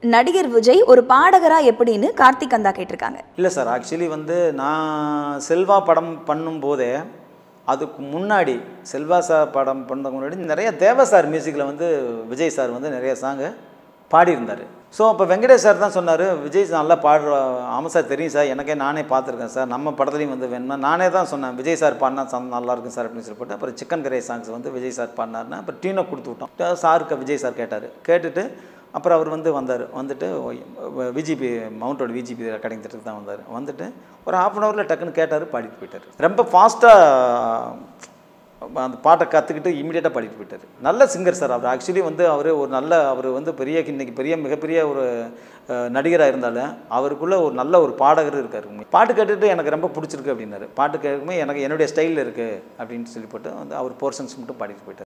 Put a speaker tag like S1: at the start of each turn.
S1: நடிகர் விஜய் ஒரு பாடகரா எப்படின்னு கார்த்திக் கந்தா கேட்டிருக்காங்க
S2: இல்லை சார் ஆக்சுவலி வந்து நான் செல்வா படம் பண்ணும்போதே அதுக்கு முன்னாடி செல்வா சார் படம் பண்ணதுக்கு முன்னாடி நிறைய தேவ சார் மியூசிக்கில் வந்து விஜய் சார் வந்து நிறைய சாங்கு பாடியிருந்தார் ஸோ அப்போ வெங்கடேஷ் சார் தான் சொன்னார் விஜய் சார் நல்லா பாடுற ஆமாம் சார் தெரியும் சார் எனக்கே நானே பார்த்துருக்கேன் சார் நம்ம படத்துலையும் வந்து வேணும்னா நானே தான் சொன்னேன் விஜய் சார் பாடினா சாங் நல்லா இருக்கும் சார் அப்படின்னு சொல்லி போட்டு அப்புறம் சிக்கன் கரை சாங்ஸ் வந்து விஜய் சார் பாடினாருன்னா அப்புறம் டீனை கொடுத்து விட்டோம் சாருக்கு விஜய் சார் கேட்டார் கேட்டுட்டு அப்புறம் அவர் வந்து வந்தார் வந்துட்டு விஜிபி மவுண்டோட விஜிபி ரெக்கார்டிங் திட்டத்துக்கு தான் வந்தார் வந்துட்டு ஒரு ஹாஃப் அன் ஹவரில் டக்குன்னு கேட்டார் பாடிட்டு போயிட்டார் ரொம்ப ஃபாஸ்ட்டாக அந்த பாட்டை கற்றுக்கிட்டு இமீடியட்டாக பாடிட்டு போயிட்டார் நல்ல சிங்கர் சார் அவர் ஆக்சுவலி வந்து அவர் ஒரு நல்ல அவர் வந்து பெரிய இன்னைக்கு பெரிய மிகப்பெரிய ஒரு நடிகராக இருந்தாலும் அவருக்குள்ள ஒரு நல்ல ஒரு பாடகர் இருக்கார் பாட்டு கேட்டுட்டு எனக்கு ரொம்ப பிடிச்சிருக்கு அப்படின்னாரு பாட்டு கேட்கும்போது எனக்கு என்னுடைய ஸ்டைலில் இருக்குது அப்படின்னு சொல்லி போட்டு வந்து அவர் போர்ஷன்ஸ் மட்டும் பாடிட்டு போயிட்டார்